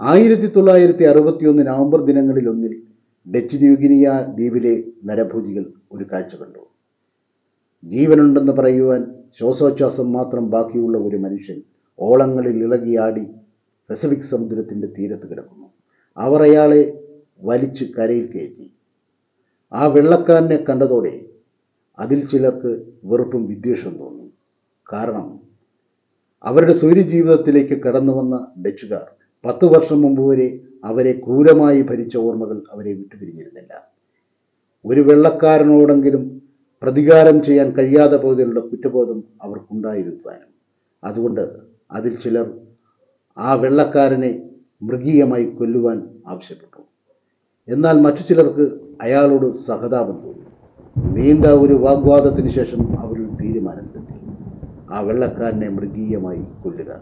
ആയിരത്തി തൊള്ളായിരത്തി അറുപത്തിയൊന്ന് നവംബർ ദിനങ്ങളിലൊന്നിൽ ഡച്ച് ന്യൂഗിനിയ ദ്വീപിലെ നരഭോജികൾ ഒരു കാഴ്ച കണ്ടു ജീവനുണ്ടെന്ന് പറയുവാൻ ശ്വാസോച്ഛ്വാസം മാത്രം ബാക്കിയുള്ള ഒരു മനുഷ്യൻ ഓളങ്ങളിൽ ഇളകിയാടി പസഫിക് സമുദ്രത്തിൻ്റെ തീരത്ത് കിടക്കുന്നു അവർ അയാളെ വലിച്ച് കരയിൽ കയറ്റി ആ വെള്ളക്കാരനെ കണ്ടതോടെ അതിൽ ചിലർക്ക് വെറുപ്പും വിദ്വേഷവും തോന്നി കാരണം അവരുടെ സൂര്യജീവിതത്തിലേക്ക് കടന്നു വന്ന ഡച്ചുകാർ പത്ത് വർഷം മുമ്പ് വരെ അവരെ ക്രൂരമായി ഭരിച്ച ഓർമ്മകൾ അവരെ വിട്ടുപിരിഞ്ഞിരുന്നില്ല ഒരു വെള്ളക്കാരനോടെങ്കിലും പ്രതികാരം ചെയ്യാൻ കഴിയാതെ പോയതിലുള്ള കുറ്റബോധം അവർക്കുണ്ടായിരുന്നാനും അതുകൊണ്ട് അതിൽ ചിലർ ആ വെള്ളക്കാരനെ മൃഗീയമായി കൊല്ലുവാൻ ആവശ്യപ്പെട്ടു എന്നാൽ മറ്റു ചിലർക്ക് അയാളോട് സഹതാപം തോന്നി നീണ്ട ഒരു വാഗ്വാദത്തിന് ശേഷം അവരൊരു തീരുമാനത്തിലെത്തി ആ വെള്ളക്കാരനെ മൃഗീയമായി കൊല്ലുക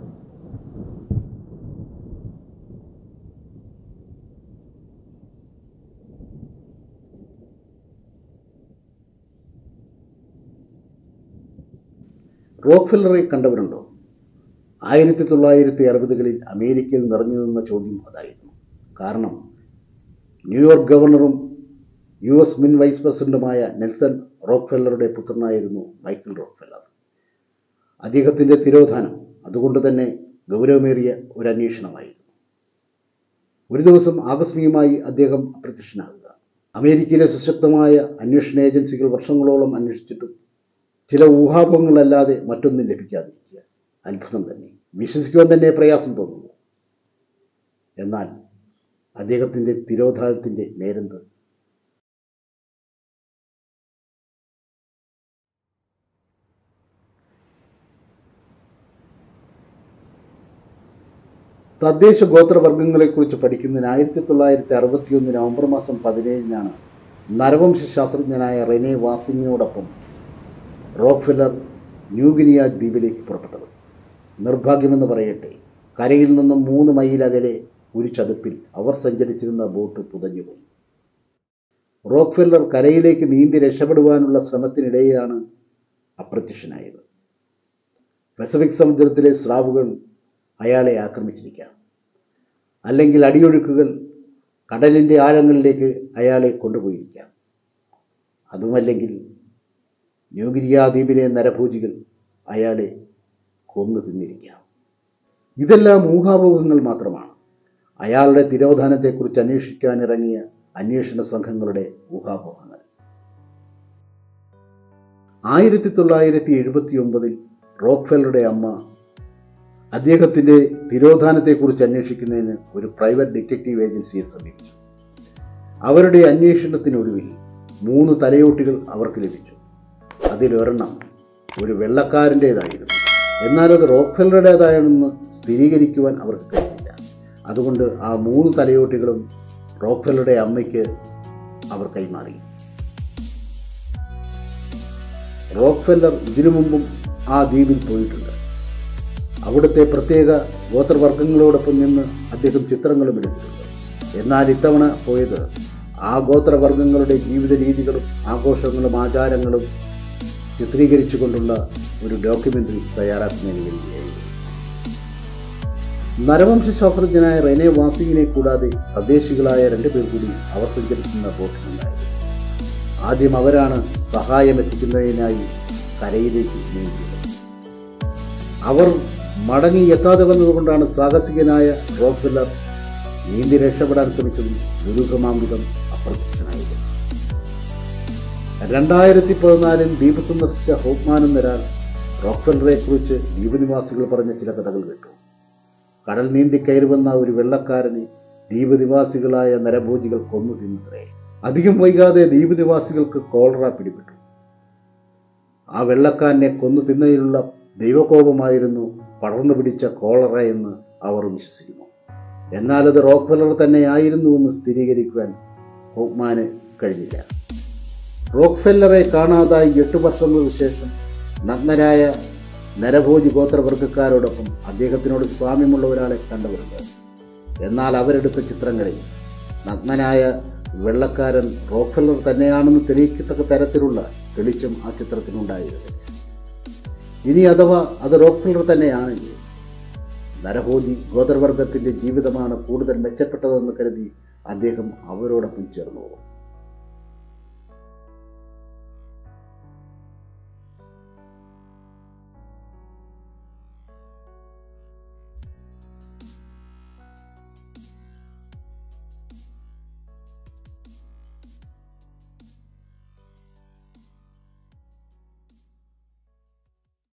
റോക്ക്ഫെല്ലറെ കണ്ടവരുണ്ടോ ആയിരത്തി തൊള്ളായിരത്തി അറുപതുകളിൽ അമേരിക്കയിൽ നിറഞ്ഞു നിന്ന ചോദ്യം അതായിരുന്നു കാരണം ന്യൂയോർക്ക് ഗവർണറും യു എസ് മുൻ വൈസ് പ്രസിഡന്റുമായ നെൽസൺ റോക്ക്ഫെല്ലറുടെ പുത്രനായിരുന്നു മൈക്കിൾ റോക്ക്ഫെല്ലർ അദ്ദേഹത്തിൻ്റെ തിരോധാനം അതുകൊണ്ട് തന്നെ ഗൗരവമേറിയ ഒരു അന്വേഷണമായിരുന്നു ഒരു ദിവസം ആകസ്മികമായി അദ്ദേഹം അപ്രത്യക്ഷനാകുക അമേരിക്കയിലെ സുശക്തമായ അന്വേഷണ ഏജൻസികൾ വർഷങ്ങളോളം അന്വേഷിച്ചിട്ടും ചില ഊഹാപോഹങ്ങളല്ലാതെ മറ്റൊന്നും ലഭിക്കാതിരിക്കുക അത്ഭുതം തന്നെ വിശ്വസിക്കുവാൻ തന്നെ പ്രയാസം തോന്നുന്നു എന്നാൽ അദ്ദേഹത്തിൻ്റെ തിരോധാനത്തിൻ്റെ നേരെന്ത് തദ്ദേശ ഗോത്രവർഗ്ഗങ്ങളെക്കുറിച്ച് പഠിക്കുന്നതിന് ആയിരത്തി തൊള്ളായിരത്തി അറുപത്തിയൊന്ന് നവംബർ മാസം പതിനേഴിനാണ് നരവംശ ശാസ്ത്രജ്ഞനായ റെനെ വാസിങ്ങിനോടൊപ്പം റോക്ക്ഫെല്ലർ ന്യൂഗിനിയ ദ്വീപിലേക്ക് പുറപ്പെട്ടത് നിർഭാഗ്യമെന്ന് പറയട്ടെ കരയിൽ നിന്നും മൂന്ന് മൈൽ അകലെ ഒരു ചതുപ്പിൽ അവർ സഞ്ചരിച്ചിരുന്ന ബോട്ട് പുതഞ്ഞുപോയി റോക്ക്ഫെല്ലർ കരയിലേക്ക് നീന്തി രക്ഷപ്പെടുവാനുള്ള ശ്രമത്തിനിടയിലാണ് അപ്രത്യക്ഷനായത് പസഫിക് സമുദ്രത്തിലെ സ്രാവുകൾ അയാളെ ആക്രമിച്ചിരിക്കാം അല്ലെങ്കിൽ അടിയൊഴുക്കുകൾ കടലിൻ്റെ ആഴങ്ങളിലേക്ക് അയാളെ കൊണ്ടുപോയിരിക്കാം അതുമല്ലെങ്കിൽ ന്യൂഗിരിയ ദ്വീപിലെ നരഭൂജികൾ അയാളെ കൊന്നു തിന്നിരിക്കാം ഇതെല്ലാം ഊഹാപോഹങ്ങൾ മാത്രമാണ് അയാളുടെ തിരോധാനത്തെക്കുറിച്ച് അന്വേഷിക്കാനിറങ്ങിയ അന്വേഷണ സംഘങ്ങളുടെ ഊഹാപോഹങ്ങൾ ആയിരത്തി തൊള്ളായിരത്തി എഴുപത്തി ഒമ്പതിൽ റോക്ക്ഫെല്ലറുടെ അമ്മ അദ്ദേഹത്തിൻ്റെ തിരോധാനത്തെക്കുറിച്ച് അന്വേഷിക്കുന്നതിന് ഒരു പ്രൈവറ്റ് ഡിറ്റക്റ്റീവ് ഏജൻസിയെ സമീപിച്ചു അവരുടെ അന്വേഷണത്തിനൊടുവിൽ മൂന്ന് തലയോട്ടികൾ അവർക്ക് ലഭിച്ചു അതിലൊരെണ്ണം ഒരു വെള്ളക്കാരൻ്റേതായിരുന്നു എന്നാൽ അത് റോക്ക്ഫെല്ലറുടേതാണെന്ന് സ്ഥിരീകരിക്കുവാൻ അവർക്ക് കഴിഞ്ഞില്ല അതുകൊണ്ട് ആ മൂന്ന് തലയോട്ടികളും റോക്ക്ഫെല്ലറുടെ അമ്മയ്ക്ക് അവർ കൈമാറി റോക്ക്ഫെല്ലർ ഇതിനു മുമ്പും ആ ദ്വീപിൽ പോയിട്ടുണ്ട് അവിടുത്തെ പ്രത്യേക ഗോത്രവർഗങ്ങളോടൊപ്പം നിന്ന് അദ്ദേഹം ചിത്രങ്ങളും എടുത്തിട്ടുണ്ട് എന്നാൽ ഇത്തവണ പോയത് ആ ഗോത്രവർഗങ്ങളുടെ ജീവിത രീതികളും ആഘോഷങ്ങളും ആചാരങ്ങളും ചിത്രീകരിച്ചുകൊണ്ടുള്ള ഒരു ഡോക്യുമെൻ്ററി തയ്യാറാക്കുന്നതിന് വേണ്ടിയായിരുന്നു നരവംശാസ്ത്രജ്ഞനായ റെനെ വാസിങ്ങിനെ കൂടാതെ തദ്ദേശികളായ രണ്ടു പേർ കൂടി അവർ സഞ്ചരിക്കുന്ന ബോട്ടിലുണ്ടായിരുന്നു ആദ്യം അവരാണ് സഹായം എത്തിക്കുന്നതിനായി കരയിലേക്ക് നീങ്ങിയത് അവർ മടങ്ങി എത്താതെ വന്നതുകൊണ്ടാണ് സാഹസികനായ റോക്ക്ഫെല്ലർ നീന്തി രക്ഷപ്പെടാൻ ശ്രമിച്ചതും ദുരൂഹമാംവിധം അപ്രത്യക്ഷനായത് രണ്ടായിരത്തി പതിനാലിൽ ദ്വീപ് സന്ദർശിച്ച ഹോപ്മാൻ എന്നൊരാൾ റോക്ക്ഫെല്ലറെ കുറിച്ച് ദ്വീപ് നിവാസികൾ പറഞ്ഞ ചില കഥകൾ കേട്ടു കടൽ നീന്തി കയറുവന്ന ഒരു വെള്ളക്കാരനെ ദ്വീപ് നിവാസികളായ നരഭോജികൾ കൊന്നു തിന്നത്രേ അധികം വൈകാതെ ദ്വീപ് നിവാസികൾക്ക് കോളറ പിടിപെട്ടു ആ വെള്ളക്കാരനെ കൊന്നു തിന്നതിലുള്ള ദൈവകോപമായിരുന്നു പടർന്നു പിടിച്ച കോളറ എന്ന് അവർ വിശ്വസിക്കുന്നു എന്നാൽ അത് റോക്ക്ഫെല്ലർ തന്നെയായിരുന്നുവെന്ന് സ്ഥിരീകരിക്കുവാൻ ഹോപ്മാന് കഴിഞ്ഞില്ല റോക്ക്ഫെല്ലറെ കാണാതായി എട്ട് വർഷങ്ങൾക്ക് ശേഷം നഗ്നരായ നരഭോജി ഗോത്രവർഗക്കാരോടൊപ്പം അദ്ദേഹത്തിനോട് സാമ്യമുള്ള ഒരാളെ കണ്ടവരുണ്ട് എന്നാൽ അവരെടുത്ത ചിത്രങ്ങളിൽ നഗ്നനായ വെള്ളക്കാരൻ റോക്ക്ഫെല്ലർ തന്നെയാണെന്ന് തെളിയിക്കത്തക്ക തരത്തിലുള്ള തെളിച്ചം ആ ചിത്രത്തിനുണ്ടായിരുന്നു ഇനി അഥവാ അത് റോക്ക്ഫെല്ലർ തന്നെയാണെങ്കിൽ നരഭോജി ഗോത്രവർഗത്തിന്റെ ജീവിതമാണ് കൂടുതൽ മെച്ചപ്പെട്ടതെന്ന് കരുതി അദ്ദേഹം അവരോടൊപ്പം ചേർന്നു